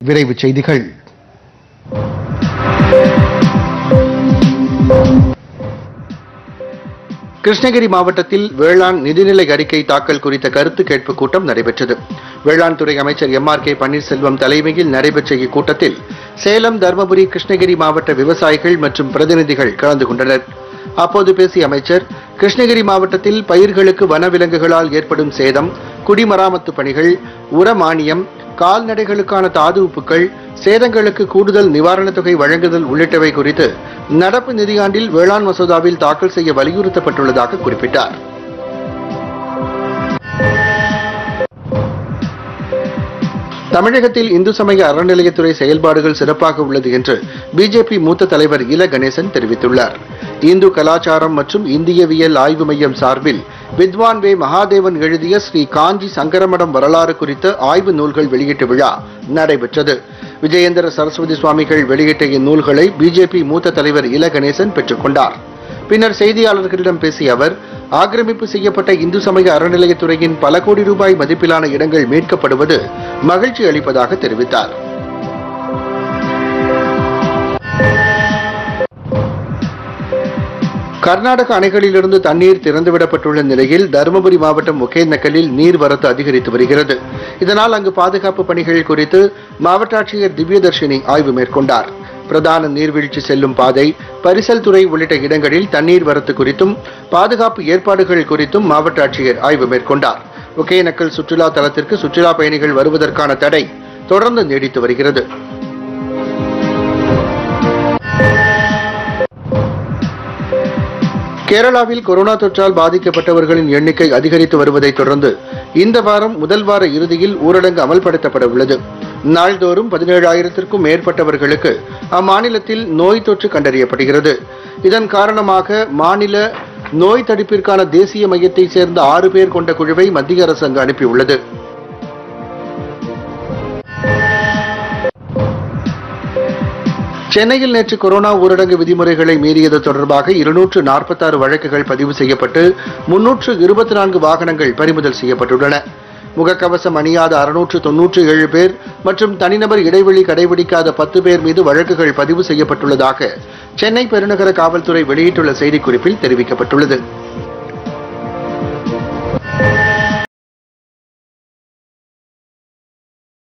விரைவுச் செய்திகள் கிருஷ்ணகிரி மாவட்டத்தில் வேளாண் நிதிநிலை அறிக்கை தாக்கல் குறித்த கருத்து கேட்பு கூட்டம் நடைபெற்றது வேளாண் துறை அமைச்சர் எம் ஆர் கே பன்னீர்செல்வம் தலைமையில் நடைபெற்ற இக்கூட்டத்தில் சேலம் தருமபுரி கிருஷ்ணகிரி மாவட்ட விவசாயிகள் மற்றும் பிரதிநிதிகள் கலந்து கொண்டனர் அப்போது பேசிய அமைச்சர் கிருஷ்ணகிரி மாவட்டத்தில் பயிர்களுக்கு வனவிலங்குகளால் ஏற்படும் சேதம் குடிமராமத்து பணிகள் உர மானியம் கால்நடைகளுக்கான தாது உப்புக்கள் சேதங்களுக்கு கூடுதல் நிவாரணத் தொகை வழங்குதல் உள்ளிட்டவை குறித்து நடப்பு நிதியாண்டில் வேளாண் மசோதாவில் தாக்கல் செய்ய வலியுறுத்தப்பட்டுள்ளதாக குறிப்பிட்டார் தமிழகத்தில் இந்து சமய அறநிலையத்துறை செயல்பாடுகள் சிறப்பாக உள்ளது என்று பிஜேபி மூத்த தலைவர் இல கணேசன் தெரிவித்துள்ளார் இந்து கலாச்சாரம் மற்றும் இந்தியவியல் ஆய்வு மையம் சார்பில் வித்வான் வே மகாதேவன் எழுதிய ஸ்ரீ காஞ்சி சங்கரமடம் வரலாறு குறித்த ஆய்வு நூல்கள் வெளியீட்டு விழா நடைபெற்றது விஜயேந்திர சரஸ்வதி சுவாமிகள் வெளியிட்ட இந்நூல்களை பிஜேபி மூத்த தலைவர் இல கணேசன் பெற்றுக் கொண்டார் பின்னர் செய்தியாளர்களிடம் பேசிய அவர் ஆக்கிரமிப்பு செய்யப்பட்ட இந்து சமய அறநிலையத்துறையின் பல கோடி ரூபாய் மதிப்பிலான இடங்கள் மீட்கப்படுவது மகிழ்ச்சி அளிப்பதாக தெரிவித்தார் கர்நாடக அணைகளிலிருந்து தண்ணீர் திறந்துவிடப்பட்டுள்ள நிலையில் தருமபுரி மாவட்டம் ஒகேனக்கலில் நீர்வரத்து அதிகரித்து வருகிறது இதனால் அங்கு பாதுகாப்பு பணிகள் குறித்து மாவட்ட ஆட்சியர் திவ்யதர்ஷினி ஆய்வு மேற்கொண்டார் பிரதான நீர்வீழ்ச்சி செல்லும் பாதை பரிசல் துறை உள்ளிட்ட இடங்களில் தண்ணீர் வரத்து குறித்தும் பாதுகாப்பு ஏற்பாடுகள் குறித்தும் மாவட்ட ஆட்சியர் ஆய்வு மேற்கொண்டார் ஒகேனக்கல் சுற்றுலா தலத்திற்கு சுற்றுலா பயணிகள் வருவதற்கான தடை தொடர்ந்து நீடித்து வருகிறது கேரளாவில் கொரோனா தொற்றால் பாதிக்கப்பட்டவர்களின் எண்ணிக்கை அதிகரித்து வருவதைத் தொடர்ந்து இந்த வாரம் முதல் வார இறுதியில் ஊரடங்கு அமல்படுத்தப்பட உள்ளது நாள்தோறும் பதினேழாயிரத்திற்கும் மேற்பட்டவர்களுக்கு அம்மாநிலத்தில் நோய் தொற்று கண்டறியப்படுகிறது இதன் காரணமாக மாநில நோய் தடுப்பிற்கான தேசிய மையத்தைச் சேர்ந்த ஆறு பேர் கொண்ட குழுவை மத்திய அரசு அங்கு அனுப்பியுள்ளது சென்னையில் நேற்று கொரோனா ஊரடங்கு விதிமுறைகளை மீறியது தொடர்பாக இருநூற்று நாற்பத்தாறு வழக்குகள் பதிவு செய்யப்பட்டு முன்னூற்று இருபத்தி நான்கு வாகனங்கள் பறிமுதல் செய்யப்பட்டுள்ளன முகக்கவசம் அணியாத அறுநூற்று தொன்னூற்று ஏழு பேர் மற்றும் தனிநபர் இடைவெளி கடைபிடிக்காத பத்து பேர் மீது வழக்குகள் பதிவு செய்யப்பட்டுள்ளதாக சென்னை பெருநகர காவல்துறை வெளியிட்டுள்ள செய்திக்குறிப்பில் தெரிவிக்கப்பட்டுள்ளது